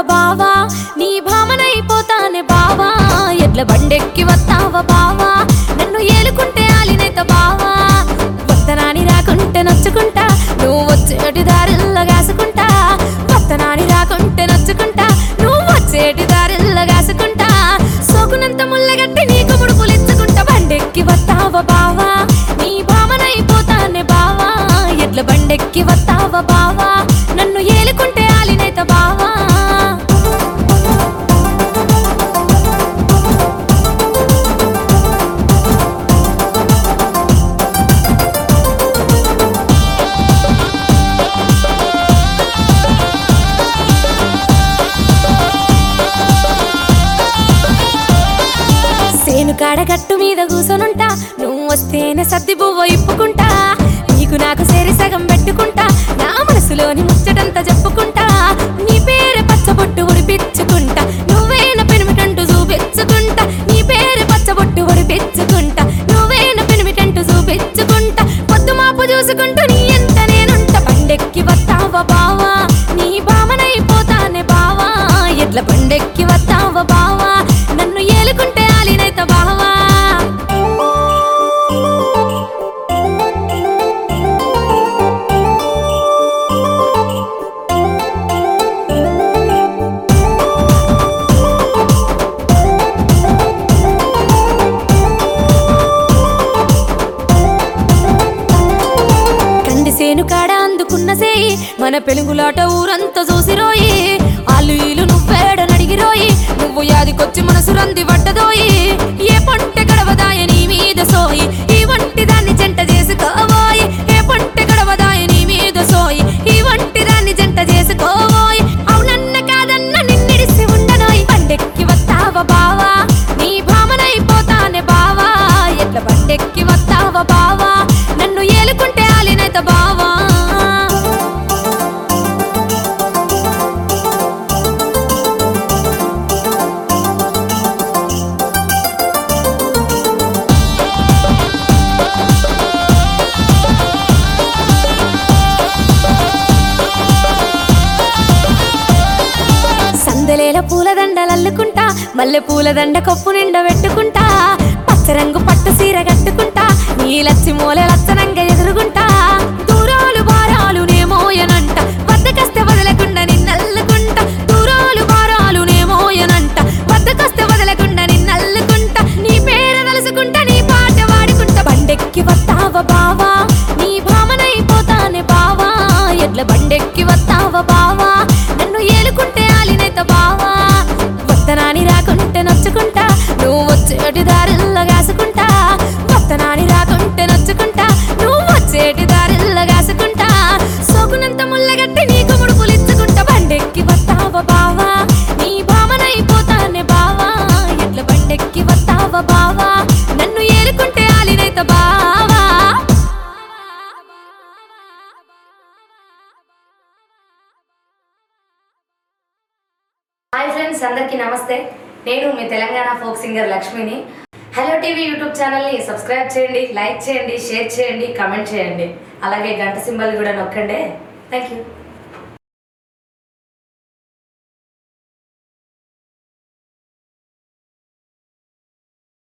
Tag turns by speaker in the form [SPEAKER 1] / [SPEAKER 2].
[SPEAKER 1] బావా నీ భామనైపోతానే బావా ఎడ్ల బండెక్కి వస్తావా బావా నన్ను ఏలుకుంటే ఆలినేత బావా వత్తనాని రాకుంటే నచ్చుకుంటా నువ్వు వచ్చేటి దారిల్లో కాసుకుంటా వత్తనాని రాకుంటే నచ్చుకుంటా నువ్వు వచ్చేటి దారిల్లో కాసుకుంటా సోకునంత ముల్లగట్టి నీకు ముడుపులిచ్చుకుంటా బండెక్కి వస్తావా బావా నీ భామనైపోతానే బావా ఎడ్ల బండెక్కి వస్తావా బావా నన్ను ఏలుకుంటే ఆలినేత బావా సేను కాడ గట్టు మీద కూసొనుంటా నువ్వు వస్తేనే సర్ది బువ్వ ఇప్పుకుంటా నీకు నాకు సేరి సగం పెట్టుకుంటా నా మనసులోని ముచ్చటంతా చెప్పుకుంటా నీ పేరు పచ్చబొట్టు ఉడిపించుకుంటా నువ్వేన పెనిమిటంటూ చూపించుకుంటా నీ పేరు పచ్చబొట్టు ఉడిపించుకుంటా నువ్వేన పెనిమిటంటూ చూపించుకుంటా పొద్దు మాపు చూసుకుంటూ నీ ఎంత నేనుంటా పండెక్కి వస్తావా బావా నీ బామనైపోతానే బావా ఎడ్ల పండెక్కి వస్తావా బావా నన్ను ఏలుకుంటే ఆలినైత బావా కంది సేను కాడ అందుకున్న సేయి మన పెలుగులాట ఊరంతా చూసిరోయి ఆలు ఈలు నువ్వేడ నడిగిరోయి నువ్వు యాదికొచ్చి మనసు రంది పడ్డదోయి ఏ పంట గడవదాయ నీ మీద సోయి ఈ వంటి దాన్ని జంట చేసుకోబోయి ఏ పంట గడవదాయ నీ మీద సోయి ఈ వంటి దాన్ని జంట చేసుకోబోయి అవునన్న కాదన్న నిన్నిడిసి ఉండనోయ్ పండెక్కి వస్తావా బావా నీ భామనైపోతానే బావా ఎట్ల పండెక్కి వస్తావా బావా నన్ను ఏలుకుంటే ఆలినైత బావా సందలేల పూలదండలు అల్లుకుంటా మల్లె పూలదండ కప్పు నిండా పెట్టుకుంటా పచ్చరంగు పట్టు సీర కట్టుకుంటా నీలచ్చి మూల లచ్చనంగా ఎదురుగుంటా దూరాలు భారాలు నేమోయనంట వద్దకస్తే వదలకుండా నిన్నల్లుకుంటా దూరాలు భారాలు నేమోయనంట వద్దకస్తే వదలకుండా నిన్నల్లుకుంటా నీ పేరు తలుసుకుంటా నీ పాట వాడుకుంటా బండెక్కి వస్తావా బావా నీ భామనైపోతానే బావా ఎడ్ల బండెక్కి వస్తావా బావా నన్ను ఏలుకుంటే ఆలినేత బావా వత్తనాని రాకుంటే నచ్చుకుంటా నువ్వు వచ్చేటి దారిల్లో కాసుకుంటా వత్తనాని రాకుంటే నచ్చుకుంటా నువ్వు వచ్చేటి దారిల్లో కాసుకుంటా సోకునంత ముల్లగట్టి నీకు ముడుపులిచ్చుకుంటా బండెక్కి వస్తావా బావా నీ భామనైపోతానే బావా ఎడ్ల బండెక్కి వస్తావా బావా నన్ను ఏలుకుంటే ఆలినేత బావా
[SPEAKER 2] హాయ్ ఫ్రెండ్స్ అందరికీ నమస్తే నేను మీ తెలంగాణ ఫోక్ సింగర్ లక్ష్మిని హలో టీవీ యూట్యూబ్ ఛానల్ని సబ్స్క్రైబ్ చేయండి లైక్ చేయండి షేర్ చేయండి కమెంట్ చేయండి అలాగే గంట సింబల్ కూడా నొక్కండి థ్యాంక్ యూ